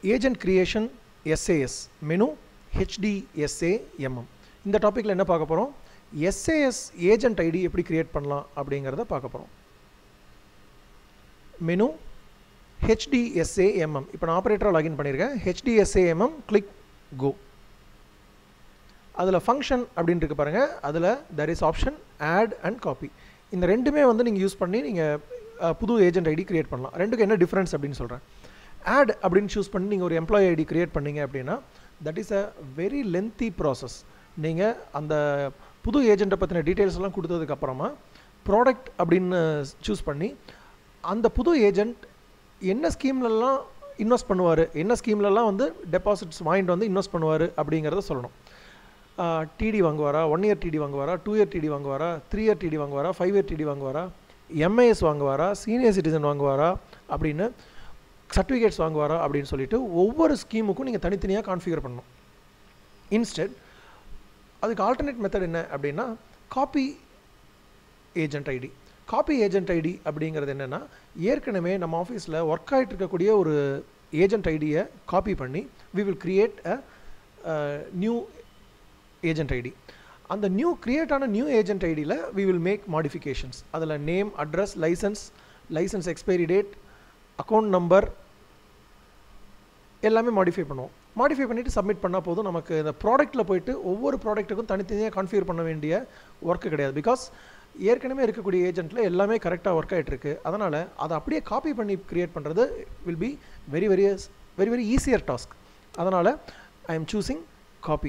agent creation SAS menu HDSAMM இந்த டாப்பிக்கில் என்ன பார்க்க போகிறோம் எஸ்ஏஎஸ் ஏஜென்ட் ஐடி எப்படி கிரியேட் பண்ணலாம் அப்படிங்கிறத பார்க்க போகிறோம் மெனு ஹெச்டிஎஸ்ஏஎம்எம் இப்போ நான் ஆப்ரேட்டராக லாகின் பண்ணியிருக்கேன் ஹெச்டிஎஸ்ஏஎம்எம் கிளிக் கோ அதில் ஃபங்க்ஷன் அப்படின்னு இருக்கு பாருங்கள் அதில் there is option add and copy இந்த ரெண்டுமே வந்து நீங்கள் யூஸ் பண்ணி நீங்கள் புது ஏஜென்ட் ஐடி கிரியேட் பண்ணலாம் ரெண்டுக்கு என்ன டிஃப்ரென்ஸ் அப்படின்னு சொல்கிறேன் ஆட் அப்படின்னு சூஸ் பண்ணி நீங்கள் ஒரு எம்ப்ளாயி ஐடி கிரியேட் பண்ணீங்க அப்படின்னா that is a very lengthy process நீங்கள் அந்த புது ஏஜெண்ட்டை பற்றின டீட்டெயில்ஸ் எல்லாம் கொடுத்ததுக்கப்புறமா ப்ராடக்ட் அப்படின்னு சூஸ் பண்ணி அந்த புது ஏஜெண்ட் என்ன ஸ்கீம்லலாம் இன்வெஸ்ட் பண்ணுவார் என்ன ஸ்கீம்லலாம் வந்து டெபாசிட்ஸ் வாங்கிட்டு வந்து இன்வெஸ்ட் பண்ணுவார் அப்படிங்கிறத சொல்லணும் டிடி வாங்குவாரா ஒன் இயர் டிடி வாங்குவாரா டூ இயர் டிடி வாங்குவாரா த்ரீ இயர் டிடி வாங்குவாரா ஃபைவ் இயர் டிடி வாங்குவாரா எம்ஐஎஸ் வாங்குவாரா சீனியர் சிட்டிசன் வாங்குவாரா அப்படின்னு சர்டிஃபிகேட்ஸ் வாங்குவாரா அப்படின்னு சொல்லிட்டு ஒவ்வொரு ஸ்கீமுக்கும் நீங்கள் தனித்தனியாக கான்ஃபிகர் பண்ணணும் இன்ஸ்டெட் அதுக்கு ஆல்டர்னேட் மெத்தட் என்ன அப்படின்னா copy agent ID copy agent ID அப்படிங்கிறது என்னென்னா ஏற்கனவே நம்ம ஆஃபீஸில் ஒர்க் ஆகிட்டு இருக்கக்கூடிய ஒரு ஏஜென்ட் ஐடியை காப்பி பண்ணி we will create a new agent ID அந்த நியூ கிரியேட் ஆன நியூ ஏஜென்ட் ஐடியில் வி வில் மேக் மாடிஃபிகேஷன்ஸ் அதில் name address licence licence expiry date account number எல்லாமே மாடிஃபை பண்ணுவோம் மாடிஃபை பண்ணிவிட்டு சப்மிட் பண்ணால் போதும் நமக்கு இந்த ப்ராடக்ட்டில் போயிட்டு ஒவ்வொரு ப்ராடக்ட்டுக்கும் தனித்தனியாக கான்ஃபிகர் பண்ண வேண்டிய ஒர்க்கு கிடையாது பிகாஸ் ஏற்கனவே இருக்கக்கூடிய ஏஜென்ட்டில் எல்லாமே கரெக்டாக ஒர்க் ஆகிட்டுருக்கு அதனால் அதை அப்படியே காப்பி பண்ணி க்ரியேட் பண்ணுறது will be very very very very easier task அதனால் ஐ எம் சூஸிங் காப்பி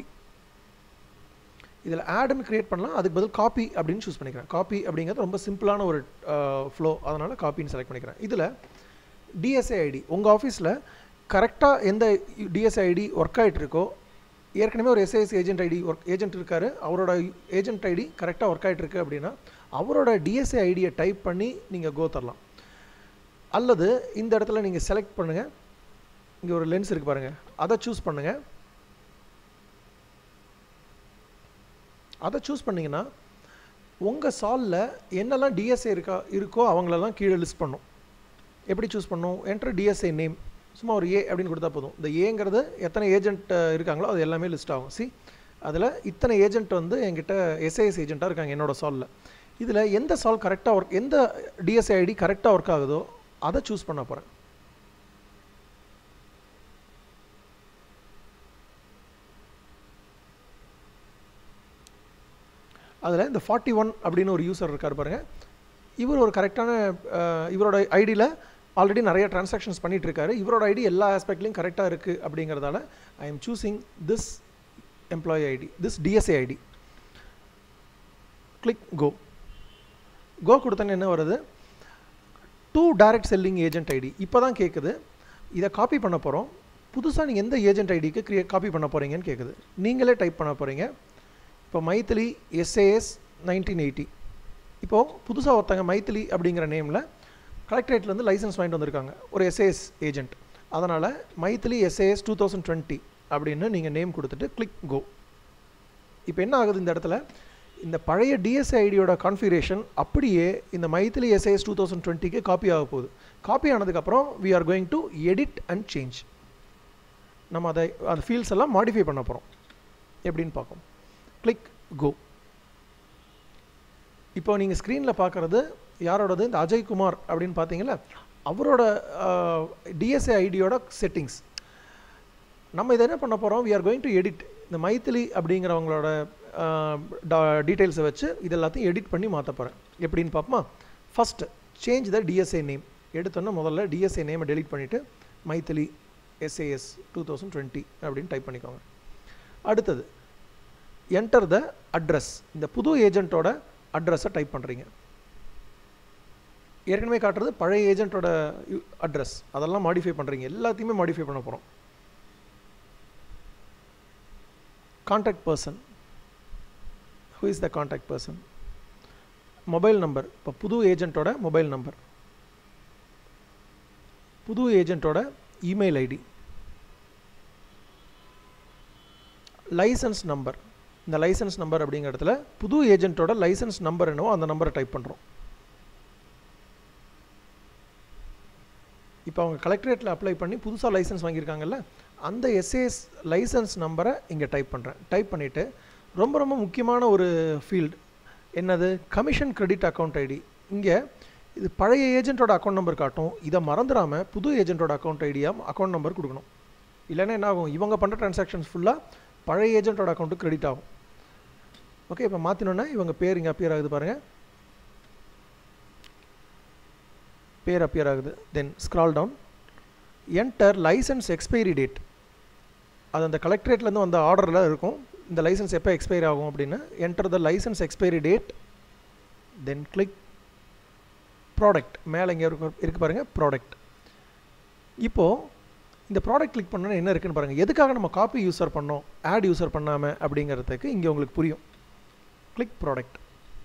இதில் ஆடுன்னு க்ரியேட் பண்ணலாம் அதுக்கு பதில் காப்பி அப்படின்னு சூஸ் பண்ணிக்கிறேன் காப்பி அப்படிங்கிறது ரொம்ப சிம்பிளான ஒரு ஃப்ளோ அதனால் காப்பின்னு செலக்ட் பண்ணிக்கிறேன் இதில் டிஎஸ்ஏ ஐடி உங்கள் ஆஃபீஸில் கரெக்டாக எந்த டிஎஸ்ஏ ஐடி ஒர்க் ஆகிட்டு இருக்கோ ஏற்கனவே ஒரு SIS agent ID work agent இருக்கார் அவரோட ஏஜென்ட் ஐடி கரெக்டாக ஒர்க் ஆகிட்டு இருக்கு அப்படின்னா அவரோட டிஎஸ்ஏ ஐடியை டைப் பண்ணி நீங்கள் கோ தரலாம் அல்லது இந்த இடத்துல நீங்கள் செலக்ட் பண்ணுங்கள் இங்கே ஒரு லென்ஸ் இருக்குது பாருங்கள் அதை சூஸ் பண்ணுங்கள் அதை சூஸ் பண்ணிங்கன்னா உங்கள் சாலில் என்னெல்லாம் டிஎஸ்ஏ இருக்கா இருக்கோ அவங்களெல்லாம் கீழே லிஸ்ட் பண்ணும் எப்படி சூஸ் பண்ணும் என்ட்ரு டிஎஸ்ஏ நேம் சும்மா ஒரு ஏ அப்படின்னு கொடுத்தா போதும் இந்த ஏங்கிறது எத்தனை ஏஜென்ட் இருக்காங்களோ அது எல்லாமே லிஸ்ட் ஆகும் சி அதில் இத்தனை ஏஜென்ட் வந்து என்கிட்ட எஸ்ஐஎஸ் ஏஜென்ட்டாக இருக்காங்க என்னோடய சாலில் இதில் எந்த சால் கரெக்டாக ஒர்க் எந்த டிஎஸ்ஏ ஐடி கரெக்டாக ஒர்க் ஆகுதோ அதை சூஸ் பண்ண போகிறேன் அதில் இந்த ஃபார்ட்டி ஒன் அப்படின்னு ஒரு யூசர் இருக்கார் பாருங்கள் இவர் ஒரு கரெக்டான இவரோட ஐடியில் ஆல்ரெடி நிறைய டிரான்சாக்ஷன்ஸ் பண்ணிகிட்டு இருக்காரு இவரோட ஐடி எல்லா ஆஸ்பெக்ட்லையும் கரெக்டாக இருக்குது அப்படிங்கிறதால I am choosing this employee ID this DSA ID click go go கொடுத்தோன்னு என்ன வருது to direct selling agent ID இப்போ தான் கேட்குது இதை காப்பி பண்ண போகிறோம் புதுசாக நீங்கள் எந்த ஏஜென்ட் ஐடிக்கு க்ரியே காப்பி பண்ண போகிறீங்கன்னு கேட்குது நீங்களே டைப் பண்ண போகிறீங்க இப்போ மைத்திலி எஸ்ஏஎஸ் நைன்டீன் எயிட்டி இப்போது புதுசாக ஒருத்தங்க மைத்திலி அப்படிங்கிற நேமில் கலெக்டரேட்லேருந்து லைசன்ஸ் வாங்கிட்டு வந்திருக்காங்க ஒரு எஸ்ஏஎஸ் ஏஜென்ட் அதனால் Maithili SAS two thousand twenty அப்படின்னு நீங்கள் நேம் கொடுத்துட்டு கிளிக் கோ இப்போ என்ன ஆகுது இந்த இடத்துல இந்த பழைய டிஎஸ்ஏ ஐடியோட கான்ஃபிகரேஷன் அப்படியே இந்த மைத்திலி எஸ்ஏஎஸ் டூ தௌசண்ட் டுவெண்ட்டிக்கு காப்பி ஆக போகுது காப்பி ஆனதுக்கப்புறம் we are going to edit and change நம்ம அதை அந்த ஃபீல்ட்ஸ் எல்லாம் மாடிஃபை பண்ண போகிறோம் எப்படின்னு பார்ப்போம் கிளிக் கோ இப்போ நீங்கள் ஸ்க்ரீனில் பார்க்குறது யாரோடது இந்த அஜய்குமார் அப்படின்னு பார்த்தீங்களா அவரோட டிஎஸ்ஏ ஐடியோட செட்டிங்ஸ் நம்ம இதை என்ன பண்ண போகிறோம் we are going to edit இந்த மைத்திலி அப்படிங்கிறவங்களோட டீட்டெயில்ஸை வச்சு இது எல்லாத்தையும் எடிட் பண்ணி மாற்ற போகிறேன் எப்படின்னு பார்ப்போமா first change the DSA name எடுத்தோன்னா முதல்ல டிஎஸ்ஏ நேமை டெலிட் பண்ணிவிட்டு Maithili SAS two thousand twenty அப்படின்னு டைப் பண்ணிக்கோங்க அடுத்தது என்டர் த அட்ரஸ் இந்த புது ஏஜென்ட்டோட அட்ரஸை டைப் பண்ணுறீங்க ஏற்கனவே காட்டுறது பழைய ஏஜென்ட்டோட அட்ரஸ் அதெல்லாம் மாடிஃபை பண்ணுறீங்க எல்லாத்தையுமே மாடிஃபை பண்ண போகிறோம் contact person who is the contact person mobile number இப்போ புது ஏஜென்ட்டோட மொபைல் நம்பர் புது ஏஜென்ட்டோட இமெயில் ஐடி லைசன்ஸ் நம்பர் இந்த லைசன்ஸ் நம்பர் அப்படிங்கிற இடத்துல புது ஏஜென்ட்டோட லைசன்ஸ் நம்பர் என்னவோ அந்த நம்பரை டைப் பண்ணுறோம் இப்போ அவங்க கலெக்டரேட்டில் அப்ளை பண்ணி புதுசாக லைசன்ஸ் வாங்கியிருக்காங்கல்ல அந்த எஸ்ஏஎஸ் லைசன்ஸ் நம்பரை இங்கே டைப் பண்ணுறேன் டைப் பண்ணிவிட்டு ரொம்ப ரொம்ப முக்கியமான ஒரு ஃபீல்டு என்னது கமிஷன் கிரெடிட் அக்கௌண்ட் ஐடி இங்கே இது பழைய ஏஜென்ட்டோட அக்கௌண்ட் நம்பர் காட்டும் இதை மறந்துடாமல் புது ஏஜென்ட்டோட அக்கௌண்ட் ஐடியாக அக்கௌண்ட் நம்பர் கொடுக்கணும் இல்லைன்னா என்ன ஆகும் இவங்க பண்ணுற ட்ரான்சாக்ஷன்ஸ் ஃபுல்லாக பழைய ஏஜென்ட்டோட அக்கௌண்ட்டு கிரெடிட் ஆகும் ஓகே இப்போ மாற்றினோன்னா இவங்க பேர் இங்கே அப்பியர் ஆகுது பாருங்கள் பேர் அப்பியர் ஆகுது then scroll down enter licence expiry date அது அந்த கலெக்டரேட்லேருந்து வந்த ஆர்டரில் இருக்கும் இந்த லைசன்ஸ் எப்போ எக்ஸ்பைரி ஆகும் அப்படின்னு enter the licence expiry date then click product மேலே இங்கே இருக்கு இருக்கு பாருங்கள் ப்ராடக்ட் இப்போது இந்த ப்ராடக்ட் கிளிக் பண்ணோன்னா என்ன இருக்குன்னு பாருங்கள் எதுக்காக நம்ம காப்பி யூஸர் பண்ணோம் ஆட் யூஸர் பண்ணாமல் அப்படிங்கிறதுக்கு இங்கே உங்களுக்கு புரியும் click product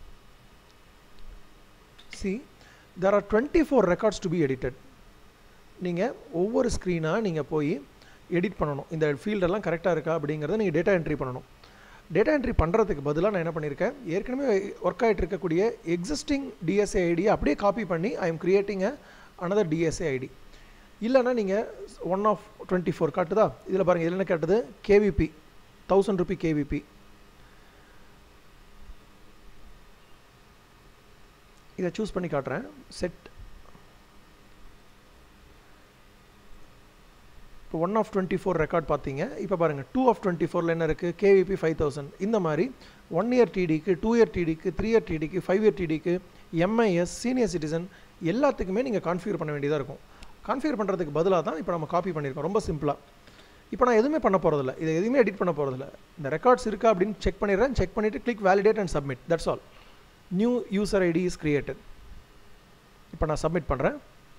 see there are twenty four records to be edited நீங்கள் ஒவ்வொரு ஸ்க்ரீனாக நீங்கள் போய் எடிட் பண்ணணும் இந்த ஃபீல்டெல்லாம் கரெக்டாக இருக்கா அப்படிங்கிறத நீங்கள் டேட்டா என்ட்ரி பண்ணணும் டேட்டா என்ட்ரி பண்ணுறதுக்கு பதிலாக நான் என்ன பண்ணியிருக்கேன் ஏற்கனவே ஒர்க் ஆகிட்டு இருக்கக்கூடிய எக்ஸிஸ்டிங் டிஎஸ்ஏ ஐடியை அப்படியே காப்பி பண்ணி I am creating a another DSA ID இல்லைன்னா நீங்கள் ஒன் ஆஃப் டுவெண்ட்டி ஃபோர் காட்டுதா இதில் பாருங்கள் இதில் என்ன காட்டுது கேவிபி தௌசண்ட் ருபி கேவிபி இதை சூஸ் பண்ணி காட்டுறேன் செட் இப்போ one of twenty four record பார்த்தீங்க இப்போ பாருங்கள் டூ ஆஃப் டுவெண்ட்டி ஃபோரில் என்ன இருக்குது கேவிபி ஃபைவ் தௌசண்ட் இந்த மாதிரி ஒன் இயர் டிடிக்கு டூ இயர் டிடிக்கு த்ரீ இயர் டிடிக்கு ஃபைவ் இயர் டிடிக்கு எம்ஐஎஸ் சீனியர் சிட்டிசன் எல்லாத்துக்குமே நீங்கள் கான்ஃபிகர் பண்ண வேண்டியதாக இருக்கும் கான்ஃபிகர் பண்ணுறதுக்கு பதிலாக தான் இப்போ நம்ம காப்பி பண்ணியிருக்கோம் ரொம்ப சிம்பிளாக இப்போ நான் எதுவுமே பண்ண போகிறதில்ல இதை எதுவுமே எடிட் பண்ண போகிறதில்ல இந்த ரெக்கார்ட்ஸ் இருக்கா அப்படின்னு செக் பண்ணிடுறேன் செக் பண்ணிவிட்டு click validate and submit that's all new user ID is created இப்போ நான் சப்மிட் பண்ணுறேன்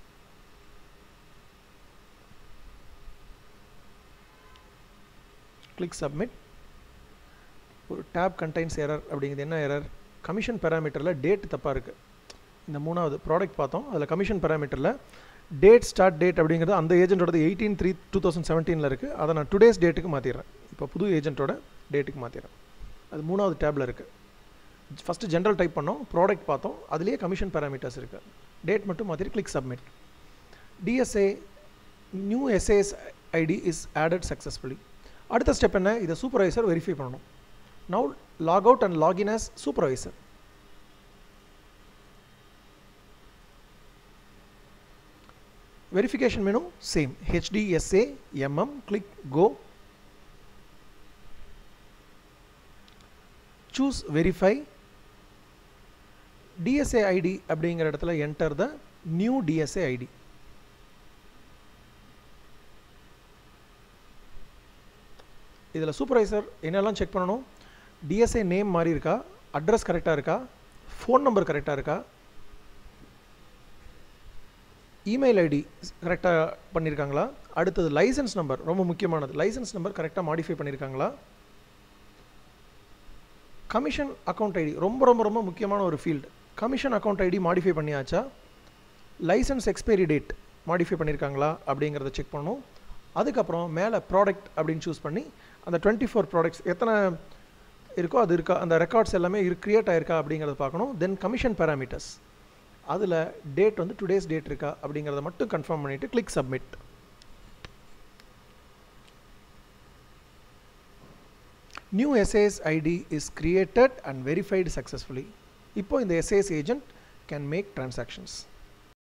கிளிக் சப்மிட் ஒரு டேப் கண்டைன்ஸ் எரர் அப்படிங்கிறது என்ன எரர் கமிஷன் பேராமீட்டரில் டேட் தப்பாக இருக்குது இந்த மூணாவது ப்ராடக்ட் பார்த்தோம் அதில் கமிஷன் பேராமீட்டரில் டேட் ஸ்டார்ட் டேட் அப்படிங்கிறது அந்த ஏஜென்ட்டோட எயிட்டீன் த்ரீ டூ தௌசண்ட் செவன்டீனில் இருக்குது அதை நான் டுடேஸ் டேட்டுக்கு மாற்றிடுறேன் இப்போ புது ஏஜென்ட்டோட டேட்டுக்கு மாற்றிடுறேன் அது மூணாவது டேப்பில் இருக்குது ஃபஸ்ட்டு ஜென்ரல் டைப் பண்ணோம் ப்ராடக்ட் பார்த்தோம் அதுலேயே கமிஷன் பேராமீட்டர்ஸ் இருக்குது டேட் மட்டும் மாற்றிட்டு click submit DSA new SAS ID is added successfully அடுத்த ஸ்டெப் என்ன இதை சூப்பர்வைசர் வெரிஃபை பண்ணணும் now log out and login as supervisor verification menu same HDSA MM click go choose verify DSA ID அப்படிங்கிற இடத்துல enter the new DSA ID இதில் supervisor என்னெல்லாம் check பண்ணணும் DSA name மாறி இருக்கா அட்ரஸ் கரெக்டாக இருக்கா ஃபோன் நம்பர் கரெக்டாக இருக்கா இமெயில் ஐடி கரெக்டாக பண்ணியிருக்காங்களா அடுத்தது லைசன்ஸ் நம்பர் ரொம்ப முக்கியமானது லைசன்ஸ் நம்பர் கரெக்டாக மாடிஃபை பண்ணியிருக்காங்களா கமிஷன் அக்கௌண்ட் ஐடி ரொம்ப ரொம்ப ரொம்ப முக்கியமான ஒரு field commission account ID modify பண்ணியாச்சா லைசன்ஸ் எக்ஸ்பைரி டேட் மாடிஃபை பண்ணியிருக்காங்களா அப்படிங்கிறத செக் பண்ணணும் அதுக்கப்புறம் மேலே ப்ராடக்ட் அப்படின்னு சூஸ் பண்ணி அந்த டுவெண்ட்டி ஃபோர் ப்ராடக்ட்ஸ் எத்தனை இருக்கோ அது இருக்கா அந்த ரெக்கார்ட்ஸ் எல்லாமே இரு க்ரியேட் ஆயிருக்கா அப்படிங்கிறத பார்க்கணும் தென் கமிஷன் பேராமீட்டர்ஸ் அதில் டேட் வந்து டுடேஸ் டேட் இருக்கா அப்படிங்கிறத மட்டும் கன்ஃபார்ம் பண்ணிவிட்டு click submit new SAS ID is created and verified successfully இப்போ இந்த SAS agent can make transactions